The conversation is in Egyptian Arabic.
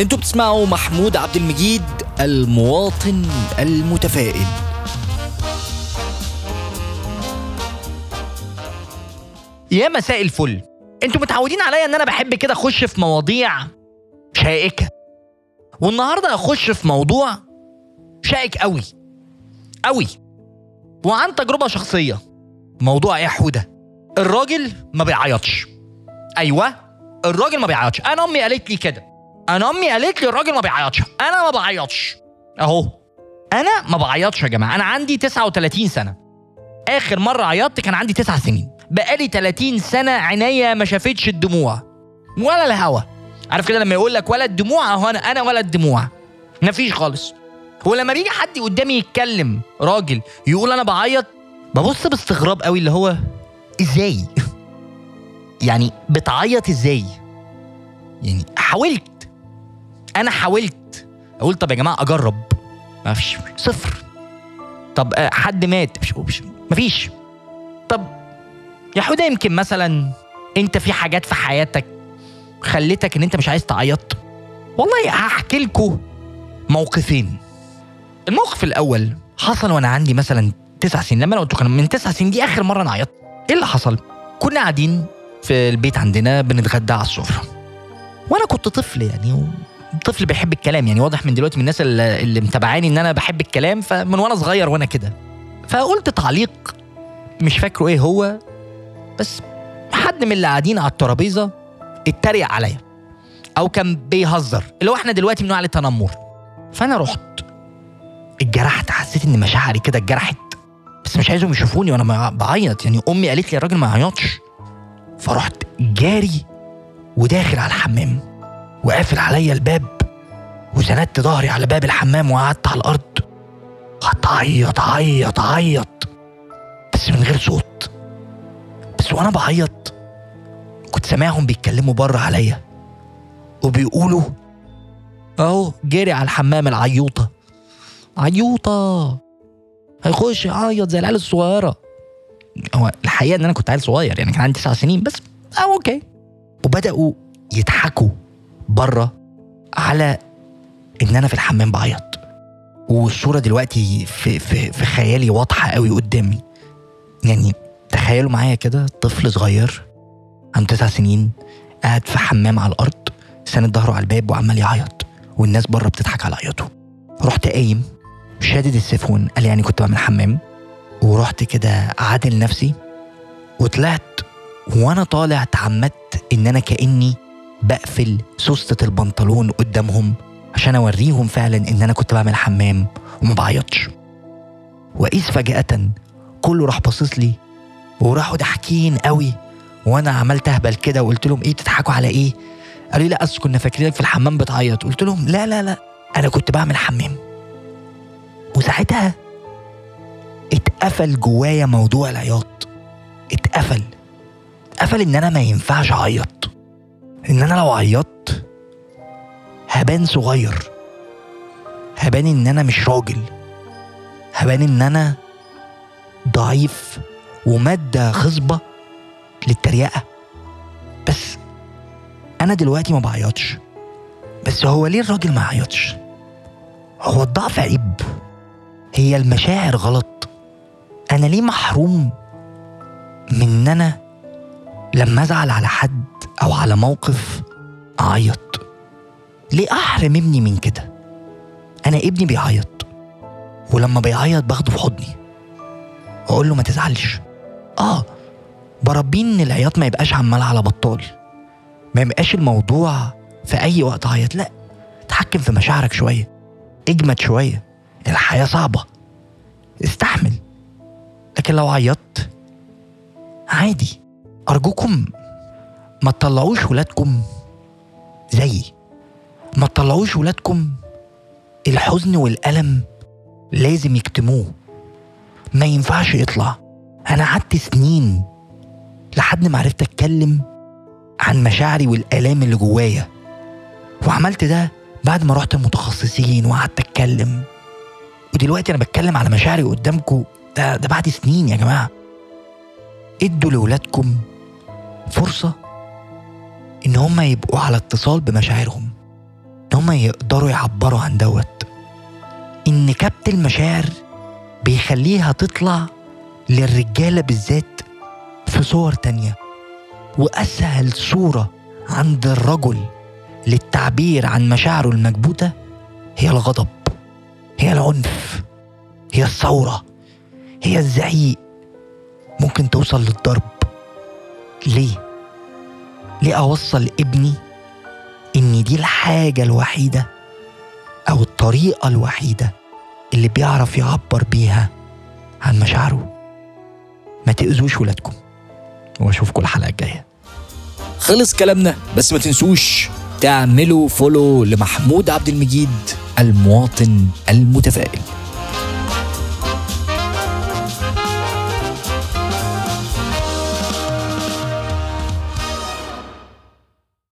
انتوا بتسمعوا محمود عبد المجيد المواطن المتفائل يا مساء الفل انتوا متعودين عليا ان انا بحب كده اخش في مواضيع شائكه والنهارده هخش في موضوع شائك قوي قوي وعن تجربه شخصيه موضوع ايه يا حوده الراجل ما بيعيطش ايوه الراجل ما بيعيطش انا امي قالت لي كده انا امي قالت لي الراجل ما بيعيطش انا ما بعيطش اهو انا ما بعيطش يا جماعه انا عندي 39 سنه اخر مره عيطت كان عندي 9 سنين بقالي 30 سنه عينيا ما شافتش الدموع ولا الهوا عارف كده لما يقول لك ولا الدموع اهو انا انا ولا الدموع مفيش خالص ولما بيجي حد قدامي يتكلم راجل يقول انا بعيط ببص باستغراب قوي اللي هو ازاي يعني بتعيط ازاي يعني حاولت انا حاولت اقول طب يا جماعه اجرب ما فيش صفر طب آه، حد مات مش مش مفيش طب يا حوده يمكن مثلا انت في حاجات في حياتك خلتك ان انت مش عايز تعيط والله هحكي لكم موقفين الموقف الاول حصل وانا عندي مثلا تسع سنين لما انا قلت لكم من تسع سنين دي اخر مره انا عيطت ايه اللي حصل كنا قاعدين في البيت عندنا بنتغدى على السفره وانا كنت طفل يعني و- طفل بيحب الكلام يعني واضح من دلوقتي من الناس اللي, اللي متابعاني ان انا بحب الكلام فمن وانا صغير وانا كده فقلت تعليق مش فاكره ايه هو بس حد من اللي قاعدين على الترابيزه اتريق عليا او كان بيهزر اللي هو احنا دلوقتي بنقول عليه تنمر فانا رحت اتجرحت حسيت ان مشاعري كده اتجرحت بس مش عايزهم يشوفوني وانا مع- بعيط يعني امي قالت لي الراجل ما يعيطش فرحت جاري وداخل على الحمام وقافل عليا الباب وسندت ظهري على باب الحمام وقعدت على الارض قعدت اعيط اعيط اعيط بس من غير صوت بس وانا بعيط كنت سامعهم بيتكلموا بره عليا وبيقولوا اهو جري على الحمام العيوطه عيوطه هيخش يعيط زي العيال الصغيره هو الحقيقه ان انا كنت عيل صغير يعني كان عندي تسع سنين بس اه اوكي وبداوا يضحكوا بره على ان انا في الحمام بعيط والصوره دلوقتي في في في خيالي واضحه قوي قدامي يعني تخيلوا معايا كده طفل صغير عنده تسع سنين قاعد في حمام على الارض ساند ظهره على الباب وعمال يعيط والناس بره بتضحك على عياطه رحت قايم شادد السيفون قال يعني كنت بعمل حمام ورحت كده عادل نفسي وطلعت وانا طالع تعمدت ان انا كاني بقفل سوستة البنطلون قدامهم عشان اوريهم فعلا ان انا كنت بعمل حمام وما بعيطش واذ فجأة كله راح باصص لي وراحوا ضاحكين قوي وانا عملت اهبل كده وقلت لهم ايه بتضحكوا على ايه؟ قالوا لي لا اصل كنا فاكرينك في الحمام بتعيط قلت لهم لا لا لا انا كنت بعمل حمام وساعتها اتقفل جوايا موضوع العياط اتقفل اتقفل ان انا ما ينفعش اعيط ان انا لو عيطت هبان صغير هبان ان انا مش راجل هبان ان انا ضعيف ومادة خصبة للتريقة بس أنا دلوقتي ما بعيطش بس هو ليه الراجل ما يعيطش؟ هو الضعف عيب هي المشاعر غلط أنا ليه محروم من إن أنا لما أزعل على حد أو على موقف أعيط ليه أحرم ابني من كده؟ أنا ابني بيعيط ولما بيعيط باخده في حضني واقول له ما تزعلش اه بربيه ان العياط ما يبقاش عمال على بطال ما يبقاش الموضوع في اي وقت عيط لا تحكم في مشاعرك شويه اجمد شويه الحياه صعبه استحمل لكن لو عيطت عادي ارجوكم ما تطلعوش ولادكم زيي ما تطلعوش ولادكم الحزن والألم لازم يكتموه ما ينفعش يطلع انا قعدت سنين لحد ما عرفت اتكلم عن مشاعري والالام اللي جوايا وعملت ده بعد ما رحت المتخصصين وقعدت اتكلم ودلوقتي انا بتكلم على مشاعري قدامكم ده ده بعد سنين يا جماعه ادوا لاولادكم فرصه ان هم يبقوا على اتصال بمشاعرهم ان هما يقدروا يعبروا عن دوت ان كبت المشاعر بيخليها تطلع للرجالة بالذات في صور تانية وأسهل صورة عند الرجل للتعبير عن مشاعره المكبوتة هي الغضب هي العنف هي الثورة هي الزعيق ممكن توصل للضرب ليه؟ ليه أوصل ابني إن دي الحاجة الوحيدة أو الطريقة الوحيدة اللي بيعرف يعبر بيها عن مشاعره ما تأذوش ولادكم واشوفكم الحلقة الجاية خلص كلامنا بس ما تنسوش تعملوا فولو لمحمود عبد المجيد المواطن المتفائل